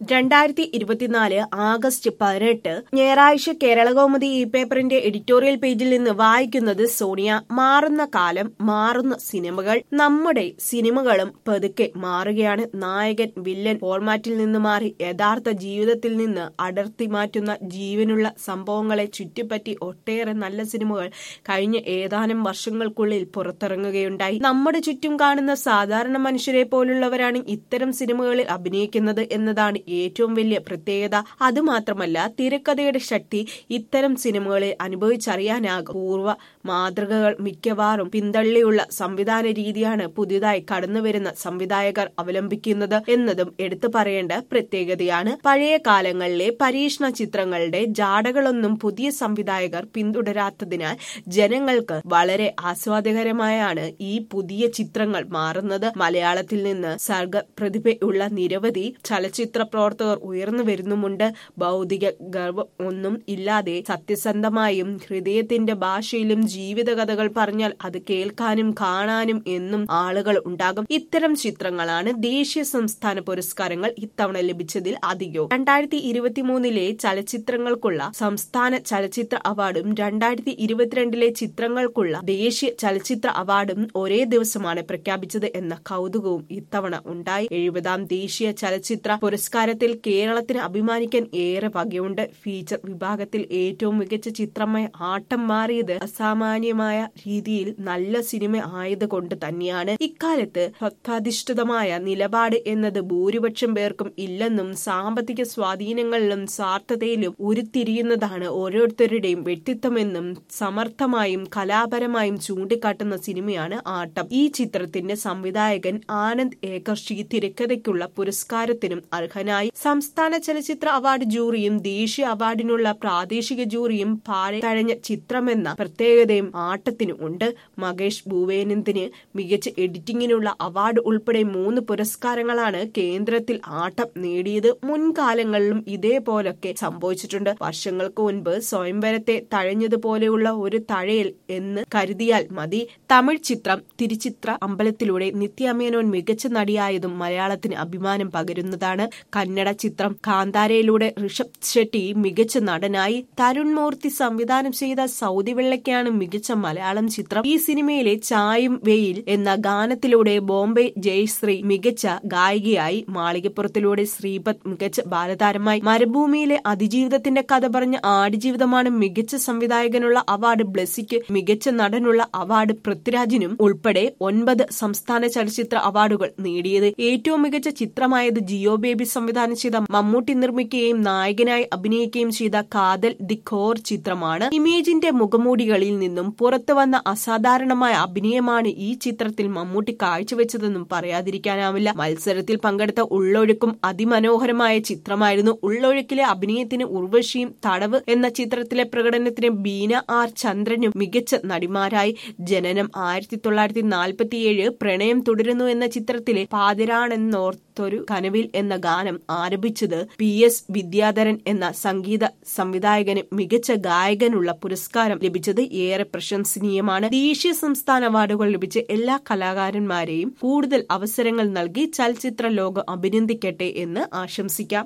രണ്ടായിരത്തി ഇരുപത്തിനാല് ആഗസ്റ്റ് പതിനെട്ട് ഞായറാഴ്ച കേരളകൗമുദി ഈ പേപ്പറിന്റെ എഡിറ്റോറിയൽ പേജിൽ നിന്ന് വായിക്കുന്നത് സോണിയ മാറുന്ന കാലം മാറുന്ന സിനിമകൾ നമ്മുടെ സിനിമകളും പതുക്കെ മാറുകയാണ് നായകൻ വില്ലൻ ഫോർമാറ്റിൽ നിന്ന് മാറി യഥാർത്ഥ ജീവിതത്തിൽ നിന്ന് അടർത്തി മാറ്റുന്ന ജീവനുള്ള സംഭവങ്ങളെ ചുറ്റിപ്പറ്റി ഒട്ടേറെ നല്ല സിനിമകൾ കഴിഞ്ഞ ഏതാനും വർഷങ്ങൾക്കുള്ളിൽ പുറത്തിറങ്ങുകയുണ്ടായി നമ്മുടെ ചുറ്റും കാണുന്ന സാധാരണ മനുഷ്യരെ പോലുള്ളവരാണ് ഇത്തരം സിനിമകളിൽ അഭിനയിക്കുന്നത് എന്നതാണ് ഏറ്റവും വലിയ പ്രത്യേകത അതുമാത്രമല്ല തിരക്കഥയുടെ ശക്തി ഇത്തരം സിനിമകളിൽ അനുഭവിച്ചറിയാനാകും പൂർവ്വ മാതൃകകൾ മിക്കവാറും പിന്തള്ളിയുള്ള സംവിധാന രീതിയാണ് പുതിയതായി കടന്നുവരുന്ന സംവിധായകർ അവലംബിക്കുന്നത് എന്നതും എടുത്തു പറയേണ്ട പ്രത്യേകതയാണ് പഴയ കാലങ്ങളിലെ പരീക്ഷണ ചിത്രങ്ങളുടെ ജാടകളൊന്നും പുതിയ സംവിധായകർ പിന്തുടരാത്തതിനാൽ ജനങ്ങൾക്ക് വളരെ ആസ്വാദകരമായാണ് ഈ പുതിയ ചിത്രങ്ങൾ മാറുന്നത് മലയാളത്തിൽ നിന്ന് സർഗ പ്രതിഭയുള്ള നിരവധി ചലച്ചിത്ര പ്രവർത്തകർ ഉയർന്നു വരുന്നുമുണ്ട് ഭൗതിക ഗർവം ഒന്നും ഇല്ലാതെ സത്യസന്ധമായും ഹൃദയത്തിന്റെ ഭാഷയിലും ജീവിതകഥകൾ പറഞ്ഞാൽ അത് കേൾക്കാനും കാണാനും എന്നും ആളുകൾ ഉണ്ടാകും ഇത്തരം ചിത്രങ്ങളാണ് ദേശീയ സംസ്ഥാന പുരസ്കാരങ്ങൾ ഇത്തവണ ലഭിച്ചതിൽ അധികവും രണ്ടായിരത്തി ഇരുപത്തിമൂന്നിലെ ചലച്ചിത്രങ്ങൾക്കുള്ള സംസ്ഥാന ചലച്ചിത്ര അവാർഡും രണ്ടായിരത്തി ഇരുപത്തിരണ്ടിലെ ചിത്രങ്ങൾക്കുള്ള ദേശീയ ചലച്ചിത്ര അവാർഡും ഒരേ ദിവസമാണ് പ്രഖ്യാപിച്ചത് എന്ന കൗതുകവും ഇത്തവണ ഉണ്ടായി എഴുപതാം ദേശീയ ചലച്ചിത്ര പുരസ്കാരത്തിൽ കേരളത്തിന് അഭിമാനിക്കാൻ ഏറെ വകയുണ്ട് ഫീച്ചർ വിഭാഗത്തിൽ ഏറ്റവും മികച്ച ചിത്രമായി ആട്ടം മാറിയത് അസാമാന്യമായ രീതിയിൽ നല്ല സിനിമ ആയതുകൊണ്ട് തന്നെയാണ് ഇക്കാലത്ത് സത്വാധിഷ്ഠിതമായ നിലപാട് എന്നത് ഭൂരിപക്ഷം പേർക്കും ഇല്ലെന്നും സാമ്പത്തിക സ്വാധീനങ്ങളിലും സ്വാർത്ഥതയിലും ഉരുത്തിരിയുന്നതാണ് ഓരോരുത്തരുടെയും വ്യക്തിത്വമെന്നും സമർത്ഥമായും കലാപരമായും ചൂണ്ടിക്കാട്ടുന്ന സിനിമയാണ് ആട്ടം ഈ ചിത്രത്തിന്റെ സംവിധായകൻ ആനന്ദ് ഏകർഷി തിരക്കഥയ്ക്കുള്ള പുരസ്കാരത്തിനും അർഹനായി സംസ്ഥാന ചലച്ചിത്ര അവാർഡ് ജൂറിയും ദേശീയ അവാർഡിനുള്ള പ്രാദേശിക ജൂറിയും പാടെ തഴഞ്ഞ ചിത്രമെന്ന പ്രത്യേകതയും ആട്ടത്തിനും ഉണ്ട് മകേഷ് ഭൂവേനന്ദിന് മികച്ച എഡിറ്റിംഗിനുള്ള അവാർഡ് ഉൾപ്പെടെ മൂന്ന് പുരസ്കാരങ്ങളാണ് കേന്ദ്രത്തിൽ ആട്ടം നേടിയത് മുൻകാലങ്ങളിലും ഇതേപോലൊക്കെ സംഭവിച്ചിട്ടുണ്ട് വർഷങ്ങൾക്ക് മുൻപ് സ്വയംവരത്തെ തഴഞ്ഞതുപോലെയുള്ള ഒരു തഴയൽ എന്ന് കരുതിയാൽ മതി തമിഴ് ചിത്രം തിരുച്ചിത്ര അമ്പലത്തിലൂടെ നിത്യമേനോൻ മികച്ച നടിയായതും മലയാളത്തിന് അഭിമാനം പകരുന്നതാണ് കന്നഡ ചിത്രം കാന്താരയിലൂടെ ഋഷഭ് ഷെട്ടി മികച്ച നടനായി തരുൺ മൂർത്തി സംവിധാനം ചെയ്ത സൗദി വെള്ളയ്ക്കാണ് മികച്ച മലയാളം ചിത്രം ഈ സിനിമയിലെ ചായും വെയിൽ എന്ന ഗാനത്തിലൂടെ ബോംബെ ജയശ്രീ മികച്ച ഗായികയായി മാളികപ്പുറത്തിലൂടെ ശ്രീപത് മികച്ച ബാലതാരമായി മരുഭൂമിയിലെ അതിജീവിതത്തിന്റെ കഥ പറഞ്ഞ ആടുജീവിതമാണ് മികച്ച സംവിധായകനുള്ള അവാർഡ് ബ്ലസ്സിക്ക് മികച്ച നടനുള്ള അവാർഡ് പൃഥ്വിരാജിനും ഉൾപ്പെടെ ഒൻപത് സംസ്ഥാന ചലച്ചിത്ര അവാർഡുകൾ നേടിയത് ഏറ്റവും മികച്ച ചിത്രമായത് ജിയോ ബേബി സംവിധാനം ചെയ്ത മമ്മൂട്ടി നിർമ്മിക്കുകയും നായകനായി അഭിനയിക്കുകയും ചെയ്ത കാതൽ ദി ഖോർ ചിത്രമാണ് ഇമേജിന്റെ മുഖമൂടികളിൽ നിന്നും പുറത്തു വന്ന അസാധാരണമായ അഭിനയമാണ് ഈ ചിത്രത്തിൽ മമ്മൂട്ടി കാഴ്ചവെച്ചതെന്നും പറയാതിരിക്കാനാവില്ല മത്സരത്തിൽ പങ്കെടുത്ത ഉള്ളൊഴുക്കും അതിമനോഹരമായ ചിത്രമായിരുന്നു ഉള്ളൊഴുക്കിലെ അഭിനയത്തിന് ഉർവശിയും തടവ് എന്ന ചിത്രത്തിലെ പ്രകടനത്തിന് ബീന ആർ ചന്ദ്രനും മികച്ച നടിമാരായി ജനനം ആയിരത്തി തൊള്ളായിരത്തി നാൽപ്പത്തിയേഴ് പ്രണയം തുടരുന്നു എന്ന ചിത്രത്തിലെ പാതിരാണെന്നോർത്തൊരു കനവിൽ എന്ന ഗാനം ആരംഭിച്ചത് പി എസ് വിദ്യാധരൻ എന്ന സംഗീത സംവിധായകന് മികച്ച ഗായകനുള്ള പുരസ്കാരം ലഭിച്ചത് ഏറെ പ്രശംസനീയമാണ് ദേശീയ സംസ്ഥാന അവാർഡുകൾ ലഭിച്ച എല്ലാ കലാകാരന്മാരെയും കൂടുതൽ അവസരങ്ങൾ നൽകി ചലച്ചിത്ര ലോകം അഭിനന്ദിക്കട്ടെ എന്ന് ആശംസിക്കാം